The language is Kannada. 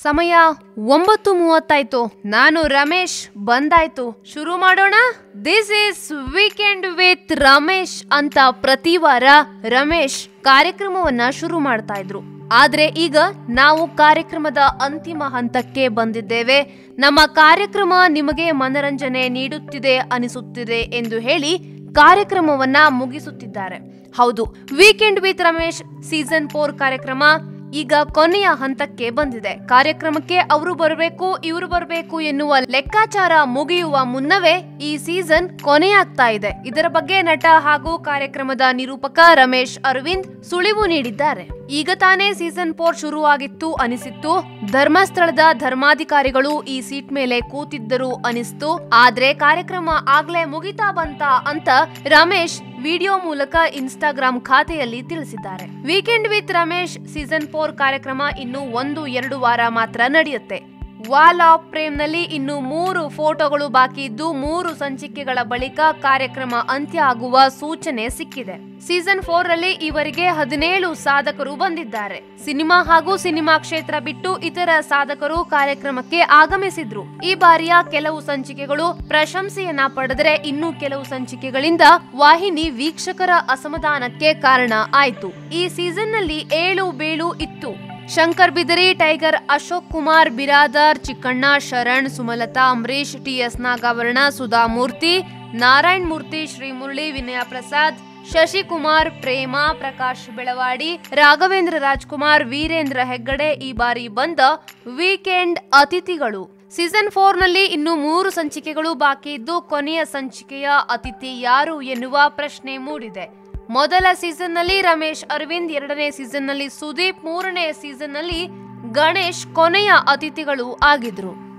ಸಮಯ ಒಂಬತ್ತು ಮೂವತ್ತಾಯ್ತು ನಾನು ರಮೇಶ್ ಬಂದಾಯ್ತು ಶುರು ಮಾಡೋಣ this is weekend with Ramesh ಅಂತ ಪ್ರತಿ ವಾರ ರಮೇಶ್ ಕಾರ್ಯಕ್ರಮವನ್ನ ಶುರು ಮಾಡ್ತಾ ಇದ್ರು ಆದ್ರೆ ಈಗ ನಾವು ಕಾರ್ಯಕ್ರಮದ ಅಂತಿಮ ಹಂತಕ್ಕೆ ಬಂದಿದ್ದೇವೆ ನಮ್ಮ ಕಾರ್ಯಕ್ರಮ ನಿಮಗೆ ಮನರಂಜನೆ ನೀಡುತ್ತಿದೆ ಅನಿಸುತ್ತಿದೆ ಎಂದು ಹೇಳಿ ಕಾರ್ಯಕ್ರಮವನ್ನ ಮುಗಿಸುತ್ತಿದ್ದಾರೆ ಹೌದು weekend with Ramesh season four ಕಾರ್ಯಕ್ರಮ ಈಗ ಕೊನೆಯ ಹಂತಕ್ಕೆ ಬಂದಿದೆ ಕಾರ್ಯಕ್ರಮಕ್ಕೆ ಅವರು ಬರಬೇಕು ಇವರು ಬರಬೇಕು ಎನ್ನುವ ಲೆಕ್ಕಾಚಾರ ಮುಗಿಯುವ ಮುನ್ನವೇ ಈ ಸೀಸನ್ ಕೊನೆಯಾಗ್ತಾ ಇದೆ ಇದರ ಬಗ್ಗೆ ನಟ ಹಾಗೂ ಕಾರ್ಯಕ್ರಮದ ನಿರೂಪಕ ರಮೇಶ್ ಅರವಿಂದ್ ಸುಳಿವು ನೀಡಿದ್ದಾರೆ ಈಗ ತಾನೇ ಸೀಸನ್ ಫೋರ್ ಶುರುವಾಗಿತ್ತು ಅನಿಸಿತ್ತು ಧರ್ಮಸ್ಥಳದ ಧರ್ಮಾಧಿಕಾರಿಗಳು ಈ ಸೀಟ್ ಮೇಲೆ ಕೂತಿದ್ದರು ಅನಿಸ್ತು ಆದ್ರೆ ಕಾರ್ಯಕ್ರಮ ಆಗ್ಲೇ ಮುಗಿತಾ ಬಂತ ಅಂತ ರಮೇಶ್ ವಿಡಿಯೋ ಮೂಲಕ ಇನ್ಸ್ಟಾಗ್ರಾಂ ಖಾತೆಯಲ್ಲಿ ತಿಳಿಸಿದ್ದಾರೆ weekend with Ramesh season four ಕಾರ್ಯಕ್ರಮ ಇನ್ನು ಒಂದು ಎರಡು ವಾರ ಮಾತ್ರ ನಡೆಯುತ್ತೆ ವಾಲ್ ಆಫ್ ಪ್ರೇಮ್ ನಲ್ಲಿ ಇನ್ನು ಮೂರು ಫೋಟೋಗಳು ಬಾಕಿ ಇದ್ದು ಮೂರು ಸಂಚಿಕೆಗಳ ಬಳಿಕ ಕಾರ್ಯಕ್ರಮ ಅಂತ್ಯ ಆಗುವ ಸೂಚನೆ ಸಿಕ್ಕಿದೆ ಸೀಸನ್ ಫೋರ್ ರಲ್ಲಿ ಇವರಿಗೆ ಹದಿನೇಳು ಸಾಧಕರು ಬಂದಿದ್ದಾರೆ ಸಿನಿಮಾ ಹಾಗೂ ಸಿನಿಮಾ ಕ್ಷೇತ್ರ ಬಿಟ್ಟು ಇತರ ಸಾಧಕರು ಕಾರ್ಯಕ್ರಮಕ್ಕೆ ಆಗಮಿಸಿದ್ರು ಈ ಬಾರಿಯ ಕೆಲವು ಸಂಚಿಕೆಗಳು ಪ್ರಶಂಸೆಯನ್ನ ಪಡೆದರೆ ಇನ್ನು ಕೆಲವು ಸಂಚಿಕೆಗಳಿಂದ ವಾಹಿನಿ ವೀಕ್ಷಕರ ಅಸಮಾಧಾನಕ್ಕೆ ಕಾರಣ ಆಯ್ತು ಈ ಸೀಸನ್ ನಲ್ಲಿ ಏಳು ಬೇಳು ಇತ್ತು ಶಂಕರ್ ಬಿದರಿ ಟೈಗರ್ ಅಶೋಕ್ ಕುಮಾರ್ ಬಿರಾದರ್ ಚಿಕ್ಕಣ್ಣ ಶರಣ್ ಸುಮಲತಾ ಅಂಬರೀಶ್ ಟಿಎಸ್ ನಾಗಾಭರಣ ಸುಧಾ ಮೂರ್ತಿ ನಾರಾಯಣ್ ಮೂರ್ತಿ ಶ್ರೀ ಮುರಳಿ ವಿನಯ ಪ್ರಸಾದ್ ಶಶಿಕುಮಾರ್ ಪ್ರೇಮ ಪ್ರಕಾಶ್ ಬೆಳವಾಡಿ ರಾಘವೇಂದ್ರ ರಾಜ್ಕುಮಾರ್ ವೀರೇಂದ್ರ ಹೆಗ್ಗಡೆ ಈ ಬಾರಿ ಬಂದ ವೀಕೆಂಡ್ ಅತಿಥಿಗಳು ಸೀಸನ್ ಫೋರ್ ನಲ್ಲಿ ಇನ್ನು ಮೂರು ಸಂಚಿಕೆಗಳು ಬಾಕಿ ಇದ್ದು ಕೊನೆಯ ಸಂಚಿಕೆಯ ಅತಿಥಿ ಯಾರು ಎನ್ನುವ ಪ್ರಶ್ನೆ ಮೂಡಿದೆ ಮೊದಲ ಸೀಸನ್ ನಲ್ಲಿ ರಮೇಶ್ ಅರವಿಂದ್ ಎರಡನೇ ಸೀಸನ್ ನಲ್ಲಿ ಸುದೀಪ್ ಮೂರನೇ ಸೀಸನ್ ನಲ್ಲಿ ಗಣೇಶ್ ಕೊನೆಯ ಅತಿಥಿಗಳು ಆಗಿದ್ರು